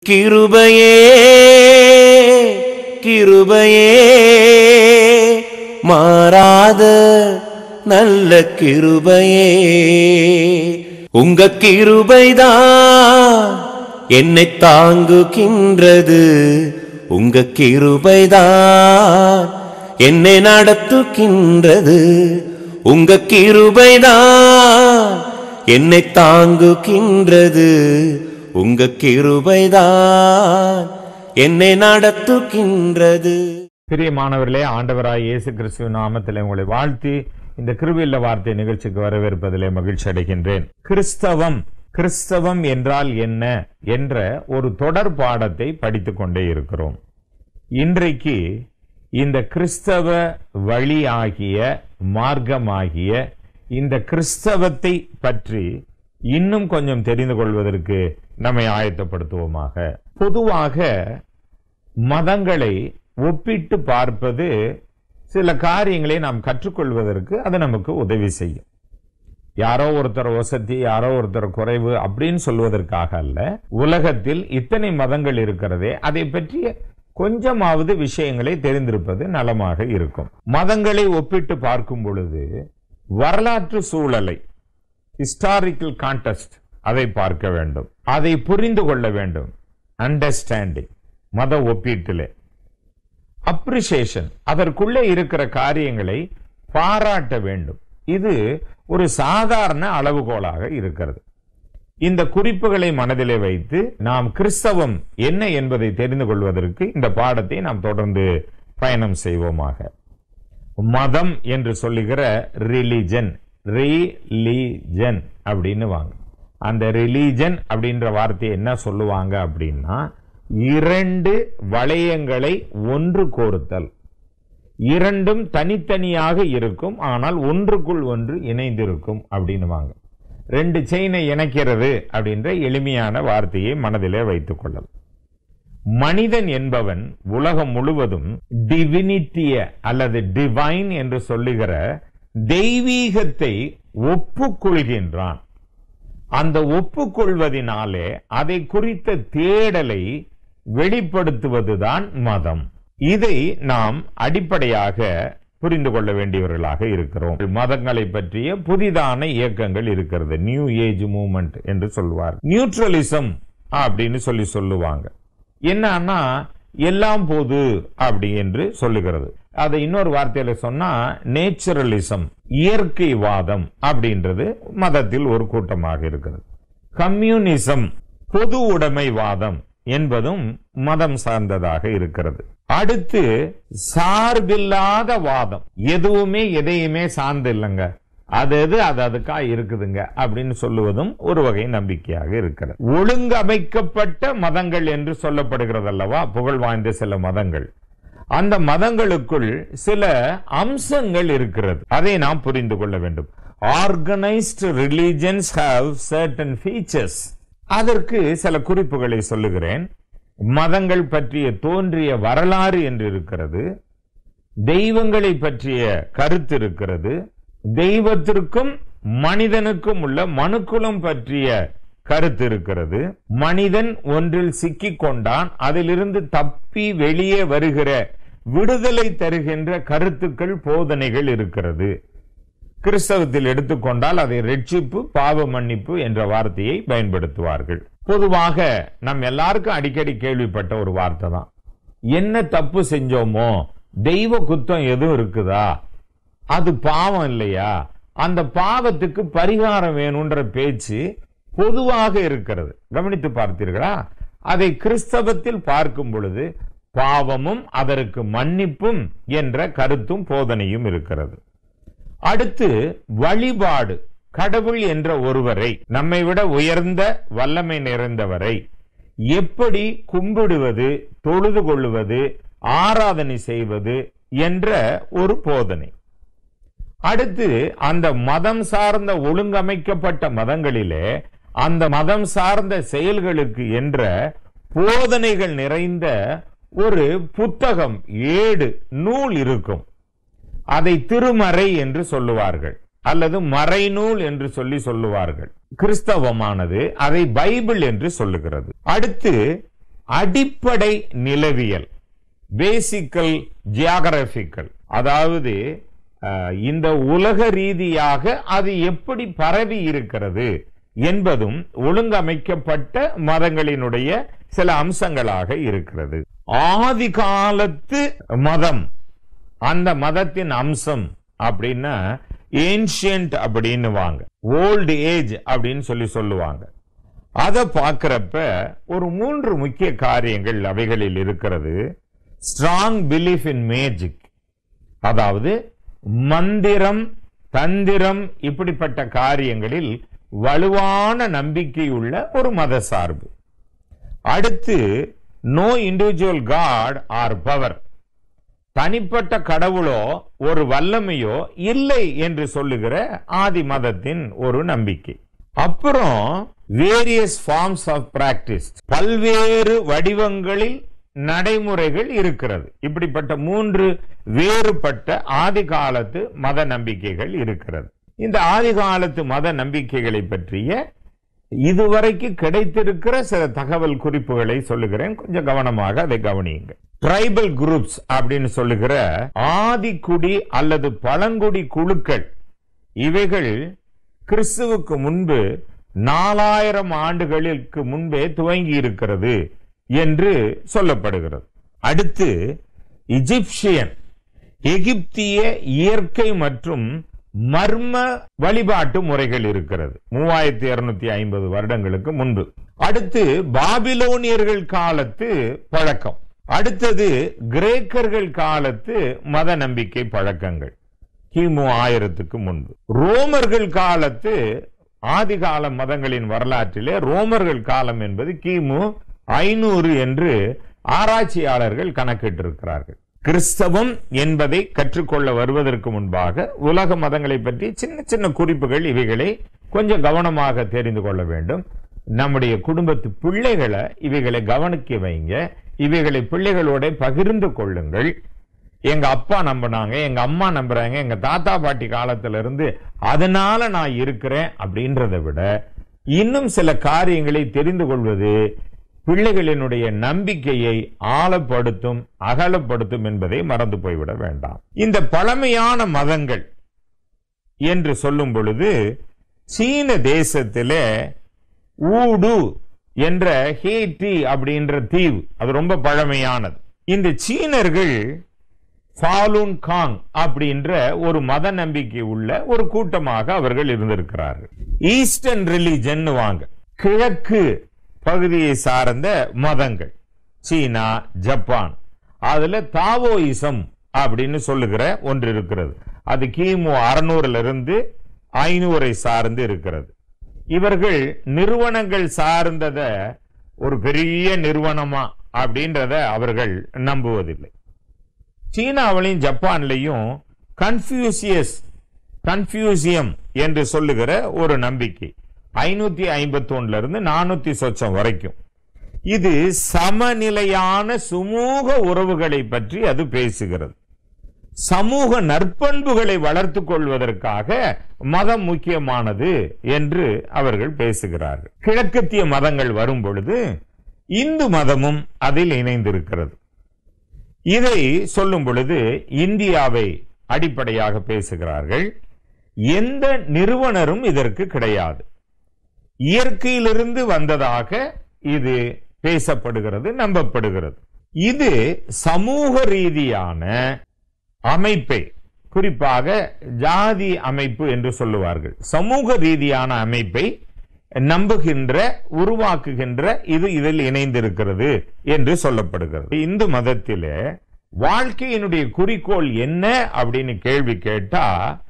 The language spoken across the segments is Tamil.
கிருபையே கிருபையே மாறாத நல்ல கிருபையே உங்க கிருபைதான் என்னை தாங்குகின்றது உங்க கிருபைதான் என்னை நடத்துகின்றது உங்க கிருபைதான் என்னை தாங்குகின்றது உங்க கிருபைதான் என்னை நடத்துகின்றது பிரியமானவர்களே ஆண்டவராய் இயேசு கிறிஸ்துவ நாமத்திலே உங்களை வாழ்த்தி இந்த கிருபில்ல வார்த்தை நிகழ்ச்சிக்கு வரவேற்பதிலே மகிழ்ச்சி அடைகின்றேன் கிறிஸ்தவம் கிறிஸ்தவம் என்றால் என்ன என்ற ஒரு தொடர் பாடத்தை படித்துக் கொண்டே இருக்கிறோம் இன்றைக்கு இந்த கிறிஸ்தவ வழியாகிய மார்க்கமாகிய இந்த கிறிஸ்தவத்தை பற்றி இன்னும் கொஞ்சம் தெரிந்து கொள்வதற்கு நம்மை ஆயத்தப்படுத்துவோமாக பொதுவாக மதங்களை ஒப்பிட்டு பார்ப்பது சில காரியங்களை நாம் கற்றுக்கொள்வதற்கு அது நமக்கு உதவி செய்யும் யாரோ ஒருத்தர் வசதி யாரோ ஒருத்தர் குறைவு அப்படின்னு சொல்வதற்காக அல்ல உலகத்தில் இத்தனை மதங்கள் இருக்கிறதே அதை பற்றிய கொஞ்சமாவது விஷயங்களை தெரிந்திருப்பது நலமாக இருக்கும் மதங்களை ஒப்பிட்டு பார்க்கும் பொழுது வரலாற்று சூழலை ஹிஸ்டாரிக்கல் கான்டெஸ்ட் அதை பார்க்க வேண்டும் அதை புரிந்து கொள்ள வேண்டும் அண்டர்ஸ்டாண்டிங் மத ஒப்பீட்டிலே அப்ரிசியேஷன் அதற்குள்ளே இருக்கிற காரியங்களை பாராட்ட வேண்டும் இது ஒரு சாதாரண அளவுகோலாக இருக்கிறது இந்த குறிப்புகளை மனதிலே வைத்து நாம் கிறிஸ்தவம் என்ன என்பதை தெரிந்து கொள்வதற்கு இந்த பாடத்தை நாம் தொடர்ந்து பயணம் செய்வோமாக மதம் என்று சொல்லுகிற ரிலிஜன் ரிலிஜன் அப்படின்னு வாங்க அந்த ரிலீஜன் அப்படின்ற வார்த்தையை என்ன சொல்லுவாங்க அப்படின்னா இரண்டு வளையங்களை ஒன்று கோர்த்தல் இரண்டும் தனித்தனியாக இருக்கும் ஆனால் ஒன்றுக்குள் ஒன்று இணைந்திருக்கும் அப்படின்னுவாங்க ரெண்டு செயினை இணைக்கிறது அப்படின்ற எளிமையான வார்த்தையை மனதிலே வைத்துக் கொள்ளலாம் மனிதன் என்பவன் உலகம் முழுவதும் டிவினிட்டிய அல்லது டிவைன் என்று சொல்லுகிற தெய்வீகத்தை ஒப்புக்கொள்கின்றான் அந்த ஒப்புக்கொள்வதினாலே அதை குறித்த தேடலை வெளிப்படுத்துவதுதான் மதம் இதை நாம் அடிப்படையாக புரிந்து கொள்ள வேண்டியவர்களாக இருக்கிறோம் மதங்களை பற்றிய புதிதான இயக்கங்கள் இருக்கிறது நியூ ஏஜ் மூவ்மெண்ட் என்று சொல்லுவார் நியூட்ரலிசம் அப்படின்னு சொல்லி சொல்லுவாங்க என்னன்னா எல்லாம் போது அப்படி என்று சொல்லுகிறது அதை இன்னொரு வார்த்தையில சொன்னா நேச்சுரலிசம் இயற்கைவாதம் அப்படின்றது மதத்தில் ஒரு கூட்டமாக இருக்கிறது கம்யூனிசம் பொது உடைமைவாதம் என்பதும் மதம் சார்ந்ததாக இருக்கிறது அடுத்து சார்பில்லாத வாதம் எதுவுமே எதையுமே சார்ந்து இல்லைங்க அது எது அது அதுக்கா இருக்குதுங்க அப்படின்னு சொல்லுவதும் ஒரு வகை நம்பிக்கையாக இருக்கிறது ஒழுங்கமைக்கப்பட்ட மதங்கள் என்று சொல்லப்படுகிறது அல்லவா புகழ் வாய்ந்த சில மதங்கள் அந்த மதங்களுக்குள் சில அம்சங்கள் இருக்கிறது அதை நாம் புரிந்து கொள்ள வேண்டும் organised religions have certain features அதற்கு சில குறிப்புகளை சொல்லுகிறேன் மதங்கள் பற்றிய தோன்றிய வரலாறு என்று இருக்கிறது தெய்வங்களை பற்றிய கருத்து இருக்கிறது தெய்வத்திற்கும் மனிதனுக்கும் உள்ள மனுக்குலம் பற்றிய கருத்து இருக்கிறது மனிதன் ஒன்றில் சிக்கிக் கொண்டான் அதிலிருந்து தப்பி வெளியே வருகிற விடுதலை தருகின்ற கருத்துக்கள் போதனைகள் இருக்கிறது கிறிஸ்தவத்தில் எடுத்துக்கொண்டால் அதை ரட்சிப்பு பாவ மன்னிப்பு என்ற வார்த்தையை பயன்படுத்துவார்கள் பொதுவாக நம் எல்லாருக்கும் அடிக்கடி கேள்விப்பட்ட ஒரு வார்த்தை தான் என்ன தப்பு செஞ்சோமோ தெய்வ குத்தம் எதுவும் இருக்குதா அது பாவம் இல்லையா அந்த பாவத்துக்கு பரிகாரம் வேணும்ன்ற பேச்சு பொதுவாக இருக்கிறது கவனித்து பார்த்தீர்களா அதை கிறிஸ்தவத்தில் பார்க்கும் பொழுது பாவமும் அதற்கு மன்னிப்பும் என்ற கருத்தும் போதனையும் இருக்கிறது அடுத்து வழிபாடு கடவுள் என்ற ஒருவரை நம்மை விட உயர்ந்த வல்லமை நிறைந்தவரை எப்படி கும்பிடுவது தொழுது கொள்வது ஆராதனை செய்வது என்ற ஒரு போதனை அடுத்து அந்த மதம் சார்ந்த ஒழுங்கமைக்கப்பட்ட மதங்களிலே அந்த மதம் சார்ந்த செயல்களுக்கு என்ற போதனைகள் நிறைந்த ஒரு புத்தகம் ஏடு நூல் இருக்கும் அதை திருமறை என்று சொல்லுவார்கள் அல்லது மறைநூல் என்று சொல்லி சொல்லுவார்கள் கிறிஸ்தவமானது அதை பைபிள் என்று சொல்லுகிறது அடுத்து அடிப்படை நிலவியல் பேசிக்கல் ஜியாகிரபிக்கல் அதாவது அஹ், இந்த உலக ரீதியாக அது எப்படி பரவி இருக்கிறது என்பதும் ஒழுங்கமைக்கப்பட்ட மதங்களினுடைய சில அம்சங்களாக இருக்கிறது ஆதி காலத்து மதம் அந்த மதத்தின் அம்சம் அப்படின்னா ஏன்ஷியன்ட் அப்படின்னு வாங்க ஓல்டு ஏஜ் அப்படின்னு சொல்லி சொல்லுவாங்க அதை பார்க்கிறப்ப ஒரு மூன்று முக்கிய காரியங்கள் அவைகளில் இருக்கிறது ஸ்ட்ராங் பிலீஃப் இன் மேஜிக் அதாவது மந்திரம் தந்திரம் இப்படிப்பட்ட காரியங்களில் வலுவான நம்பிக்கையுள்ள ஒரு மத சார்பு அடுத்து no individual god or power தனிப்பட்ட கடவுளோ ஒரு வல்லமையோ இல்லை என்று சொல்லுகிற ஆதி மதத்தின் ஒரு நம்பிக்கை அப்புறம் வேரியஸ் ஃபார்ம்ஸ் ஆஃப் பிராக்டிஸ் பல்வேறு வடிவங்களில் நடைமுறைகள் இருக்கிறது இப்படிப்பட்ட மூன்று வேறுபட்ட ஆதி காலத்து மத நம்பிக்கைகள் இருக்கிறது இந்த ஆதி காலத்து மத நம்பிக்கைகளை பற்றிய இதுவரைக்கு கிடைத்திருக்கிற சில தகவல் குறிப்புகளை சொல்லுகிறேன் கொஞ்சம் கவனமாக அதை கவனியுங்க ட்ரைபல் குரூப்ஸ் அப்படின்னு சொல்லுகிற ஆதிக்குடி அல்லது பழங்குடி குழுக்கள் இவைகள் கிறிஸ்துவுக்கு முன்பு நாலாயிரம் ஆண்டுகளுக்கு முன்பே துவங்கி இருக்கிறது என்று சொல்லப்படுகிறது அடுத்து இஜிப்சியன் எகிப்திய இயற்கை மற்றும் மர்ம வழிபாட்டு முறைகள் இருக்கிறது மூவாயிரத்தி இருநூத்தி ஐம்பது வருடங்களுக்கு முன்பு அடுத்து பாபிலோனியர்கள் காலத்து பழக்கம் அடுத்தது கிரேக்கர்கள் காலத்து மத நம்பிக்கை பழக்கங்கள் கிமு ஆயிரத்துக்கு முன்பு ரோமர்கள் காலத்து ஆதிகால மதங்களின் வரலாற்றிலே ரோமர்கள் காலம் என்பது கிமு ஐநூறு என்று ஆராய்ச்சியாளர்கள் கணக்கிட்டிருக்கிறார்கள் கிறிஸ்தவம் என்பதை கற்றுக்கொள்ள வருவதற்கு முன்பாக உலக மதங்களை பற்றி சின்ன சின்ன குறிப்புகள் இவைகளை கொஞ்சம் கவனமாக தெரிந்து கொள்ள வேண்டும் நம்முடைய குடும்பத்து பிள்ளைகளை இவைகளை கவனிக்க வைங்க இவைகளை பிள்ளைகளோட பகிர்ந்து கொள்ளுங்கள் எங்க அப்பா நம்பினாங்க எங்க அம்மா நம்புறாங்க எங்க தாத்தா பாட்டி காலத்துல இருந்து அதனால நான் இருக்கிறேன் அப்படின்றத விட இன்னும் சில காரியங்களை தெரிந்து கொள்வது பிள்ளைகளினுடைய நம்பிக்கையை ஆழப்படுத்தும் அகலப்படுத்தும் என்பதை மறந்து போய்விட வேண்டாம் இந்த பழமையான மதங்கள் என்று சொல்லும் பொழுது சீன தேசத்திலே ஊடு என்ற ஹேட்டி அப்படின்ற தீவு அது ரொம்ப பழமையானது இந்த சீனர்கள் ஃபாலூன் காங் அப்படின்ற ஒரு மத நம்பிக்கை உள்ள ஒரு கூட்டமாக அவர்கள் இருந்திருக்கிறார்கள் ஈஸ்டர்ன் ரிலிஜன் வாங்க கிழக்கு பகுதியை சார்ந்த மதங்கள் சீனா ஜப்பான் அதுல தாவோயிசம் அப்படின்னு சொல்லுகிற ஒன்று இருக்கிறது அது கிமு அறுநூறுல இருந்து ஐநூறை சார்ந்து இருக்கிறது இவர்கள் நிறுவனங்கள் சார்ந்தத ஒரு பெரிய நிறுவனமா அப்படின்றத அவர்கள் நம்புவதில்லை சீனாவிலையும் ஜப்பான்லையும் கன்ஃபியூசியஸ் கன்ஃபியூசியம் என்று சொல்லுகிற ஒரு நம்பிக்கை ஐநூத்தி ஐம்பத்தி ஒண்ணுல இருந்து நானூத்தி சொச்சம் வரைக்கும் இது சமநிலையான சுமூக உறவுகளை பற்றி அது பேசுகிறது சமூக நற்பண்புகளை வளர்த்துக் கொள்வதற்காக மதம் முக்கியமானது என்று அவர்கள் பேசுகிறார்கள் கிழக்கத்திய மதங்கள் வரும் பொழுது இந்து மதமும் அதில் இணைந்திருக்கிறது இதை சொல்லும் பொழுது இந்தியாவை அடிப்படையாக பேசுகிறார்கள் எந்த நிறுவனரும் இதற்கு கிடையாது இயற்கையிலிருந்து வந்ததாக இது பேசப்படுகிறது நம்பப்படுகிறது இது சமூக ரீதியான அமைப்பை குறிப்பாக ஜாதி அமைப்பு என்று சொல்லுவார்கள் சமூக ரீதியான அமைப்பை நம்புகின்ற உருவாக்குகின்ற இது இதில் இணைந்திருக்கிறது என்று சொல்லப்படுகிறது இந்து மதத்திலே வாழ்க்கையினுடைய குறிக்கோள் என்ன அப்படின்னு கேள்வி கேட்டா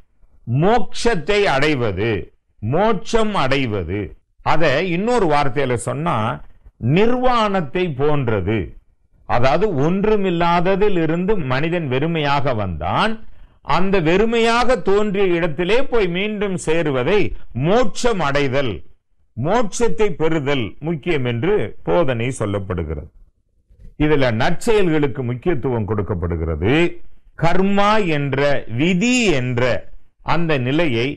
மோட்சத்தை அடைவது மோட்சம் அடைவது அதை இன்னொரு வார்த்தையில சொன்னா நிர்வாணத்தை போன்றது அதாவது ஒன்றுமில்லாததில் இருந்து மனிதன் வெறுமையாக வந்தான் அந்த வெறுமையாக தோன்றிய இடத்திலே போய் மீண்டும் சேருவதை மோட்சம் அடைதல் மோட்சத்தை பெறுதல் முக்கியம் என்று போதனை சொல்லப்படுகிறது இதுல நற்செயல்களுக்கு முக்கியத்துவம் கொடுக்கப்படுகிறது கர்மா என்ற விதி என்ற அந்த நிலையை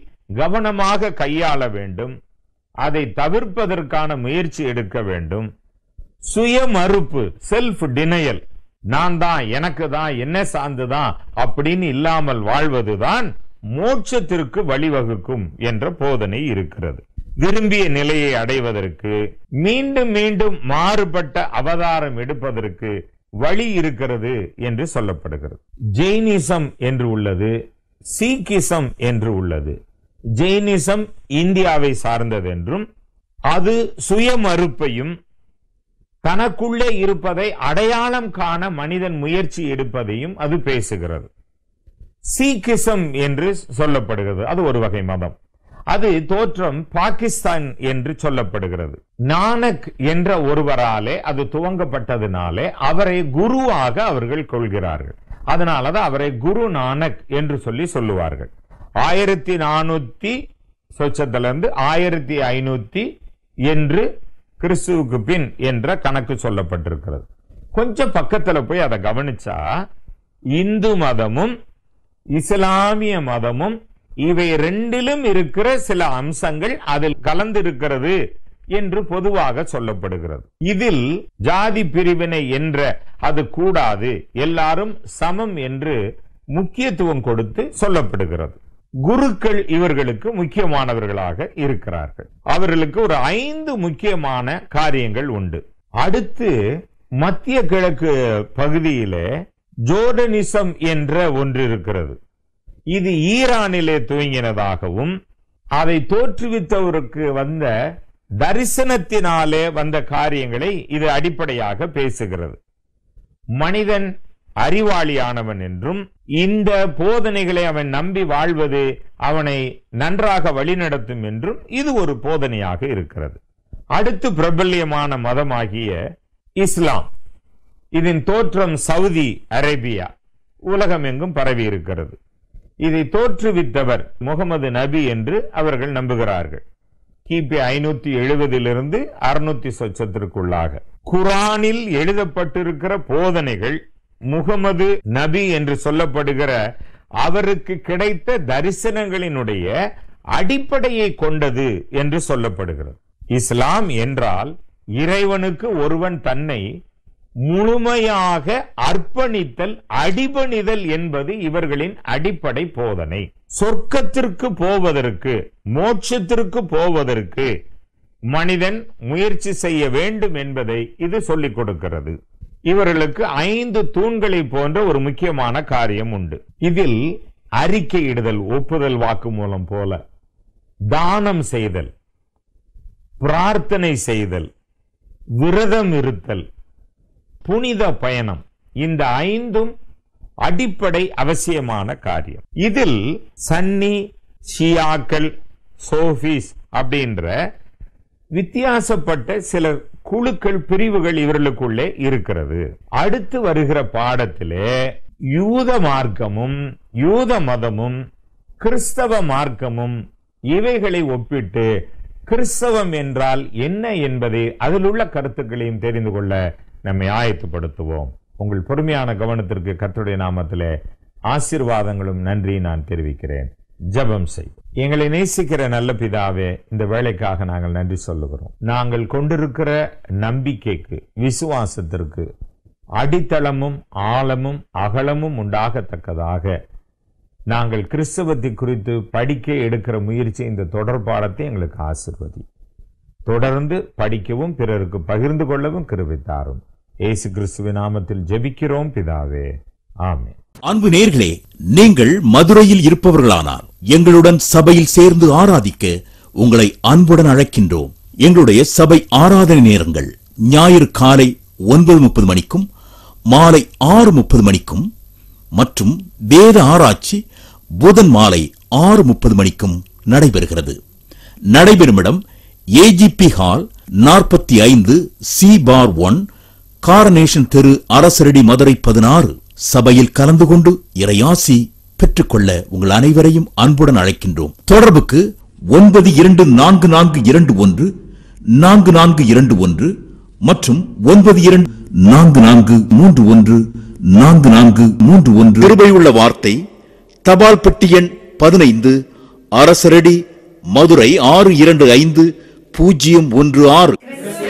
கவனமாக கையாள வேண்டும் அதை தவிர்ப்பதற்கான முயற்சி எடுக்க வேண்டும் சுய மறுப்பு செல்ஃப் டினையல் நான் தான் எனக்கு தான் என்ன சார்ந்துதான் அப்படின்னு இல்லாமல் வாழ்வதுதான் மோட்சத்திற்கு வழிவகுக்கும் என்ற போதனை இருக்கிறது விரும்பிய நிலையை அடைவதற்கு மீண்டும் மீண்டும் மாறுபட்ட அவதாரம் எடுப்பதற்கு வழி இருக்கிறது என்று சொல்லப்படுகிறது ஜெயினிசம் என்று உள்ளது சீக்கிசம் என்று உள்ளது ஜெயினிசம் இந்தியாவை சார்ந்தது என்றும் அது சுயமறுப்பையும் தனக்குள்ளே இருப்பதை அடையாளம் காண மனிதன் முயற்சி எடுப்பதையும் அது பேசுகிறது சீக்கிசம் என்று சொல்லப்படுகிறது அது ஒரு வகை மதம் அது தோற்றம் பாகிஸ்தான் என்று சொல்லப்படுகிறது நானக் என்ற ஒருவராலே அது துவங்கப்பட்டதினாலே அவரை குருவாக அவர்கள் கொள்கிறார்கள் அதனாலதான் அவரை குரு நானக் என்று சொல்லி சொல்லுவார்கள் ஆயிரத்தி நானூத்தி சொச்சத்திலிருந்து ஆயிரத்தி ஐநூத்தி என்று கிறிஸ்துவுக்கு பின் என்ற கணக்கு சொல்லப்பட்டிருக்கிறது கொஞ்சம் பக்கத்துல போய் அதை கவனிச்சா இந்து மதமும் இஸ்லாமிய மதமும் இவை ரெண்டிலும் இருக்கிற சில அம்சங்கள் அதில் கலந்திருக்கிறது என்று பொதுவாக சொல்லப்படுகிறது இதில் ஜாதி பிரிவினை என்ற அது கூடாது எல்லாரும் சமம் என்று முக்கியத்துவம் கொடுத்து சொல்லப்படுகிறது குருக்கள் இவர்களுக்கு முக்கியமானவர்களாக இருக்கிறார்கள் அவர்களுக்கு ஒரு ஐந்து முக்கியமான காரியங்கள் உண்டு அடுத்து மத்திய கிழக்கு பகுதியிலே ஜோர்டனிசம் என்ற ஒன்று இருக்கிறது இது ஈரானிலே துவங்கினதாகவும் அதை தோற்றுவித்தவருக்கு வந்த தரிசனத்தினாலே வந்த காரியங்களை இது அடிப்படையாக பேசுகிறது மனிதன் அறிவாளியானவன் என்றும் இந்த போதனைகளை அவன் நம்பி வாழ்வது அவனை நன்றாக வழிநடத்தும் என்றும் இது ஒரு போதனையாக இருக்கிறது அடுத்து பிரபல்யமான மதமாகிய இஸ்லாம் இதன் தோற்றம் சவுதி அரேபியா உலகம் எங்கும் பரவி இருக்கிறது இதை தோற்றுவித்தவர் முகமது நபி என்று அவர்கள் நம்புகிறார்கள் கிபி ஐநூத்தி எழுபதிலிருந்து அறுநூத்தி சொச்சத்திற்குள்ளாக குரானில் எழுதப்பட்டிருக்கிற போதனைகள் முகமது நபி என்று சொல்லப்படுகிற அவருக்கு கிடைத்த தரிசனங்களினுடைய அடிப்படையை கொண்டது என்று சொல்லப்படுகிறது இஸ்லாம் என்றால் இறைவனுக்கு ஒருவன் தன்னை முழுமையாக அர்ப்பணித்தல் அடிபணிதல் என்பது இவர்களின் அடிப்படை போதனை சொர்க்கத்திற்கு போவதற்கு மோட்சத்திற்கு போவதற்கு மனிதன் முயற்சி செய்ய வேண்டும் என்பதை இது சொல்லிக் கொடுக்கிறது இவர்களுக்கு ஐந்து தூண்களை போன்ற ஒரு முக்கியமான காரியம் உண்டு இதில் அறிக்கையிடுதல் ஒப்புதல் வாக்குமூலம் போல தானம் செய்தல் பிரார்த்தனை செய்தல் விரதம் இருத்தல் புனித பயணம் இந்த ஐந்தும் அடிப்படை அவசியமான காரியம் இதில் சன்னி ஷியாக்கள் சோஃபீஸ் அப்படின்ற வித்தியாசப்பட்ட சில குழுக்கள் பிரிவுகள் இவர்களுக்குள்ளே இருக்கிறது அடுத்து வருகிற பாடத்திலே யூத மார்க்கமும் யூத மதமும் கிறிஸ்தவ மார்க்கமும் இவைகளை ஒப்பிட்டு கிறிஸ்தவம் என்றால் என்ன என்பதை அதில் உள்ள கருத்துக்களையும் தெரிந்து கொள்ள நம்மை ஆயத்துப்படுத்துவோம் உங்கள் பொறுமையான கவனத்திற்கு கர்த்தருடைய நாமத்திலே ஆசீர்வாதங்களும் நன்றி நான் தெரிவிக்கிறேன் ஜெபம் செய் எங்களை நேசிக்கிற நல்ல பிதாவே இந்த வேலைக்காக நாங்கள் நன்றி சொல்லுகிறோம் நாங்கள் கொண்டிருக்கிற நம்பிக்கைக்கு விசுவாசத்திற்கு அடித்தளமும் ஆழமும் அகலமும் உண்டாகத்தக்கதாக நாங்கள் கிறிஸ்தவத்தை குறித்து படிக்க எடுக்கிற முயற்சி இந்த தொடர் பாடத்தை எங்களுக்கு ஆசிர்வதி தொடர்ந்து படிக்கவும் பிறருக்கு பகிர்ந்து கொள்ளவும் கிருபை தாரும் இயேசு கிறிஸ்துவின் நாமத்தில் ஜெபிக்கிறோம் பிதாவே ஆமென் அன்பு நேர்களே நீங்கள் மதுரையில் இருப்பவர்களானால் எங்களுடன் சபையில் சேர்ந்து ஆராதிக்க உங்களை அன்புடன் அழைக்கின்றோம் எங்களுடைய சபை ஆராதனை நேரங்கள் ஞாயிறு காலை ஒன்பது முப்பது மணிக்கும் மாலை ஆறு முப்பது மணிக்கும் மற்றும் வேத ஆராய்ச்சி புதன் மாலை ஆறு முப்பது மணிக்கும் நடைபெறுகிறது நடைபெறும் இடம் ஏஜிபி ஹால் நாற்பத்தி ஐந்து சி பார் ஒன் காரனேஷன் தெரு அரசரடி மதுரை பதினாறு சபையில் கலந்து கொண்டு இறையாசி பெற்றுக்கொள்ள உங்கள் அனைவரையும் அன்புடன் அழைக்கின்றோம் தொடர்புக்கு ஒன்பது இரண்டு நான்கு நான்கு இரண்டு ஒன்று நான்கு நான்கு இரண்டு ஒன்று மற்றும் ஒன்பது இரண்டு நான்கு நான்கு மூன்று ஒன்று நான்கு நான்கு மூன்று ஒன்று கிருபையுள்ள வார்த்தை தபால் பெட்டி எண் பதினைந்து அரசரடி மதுரை ஆறு இரண்டு ஐந்து பூஜ்ஜியம் ஒன்று ஆறு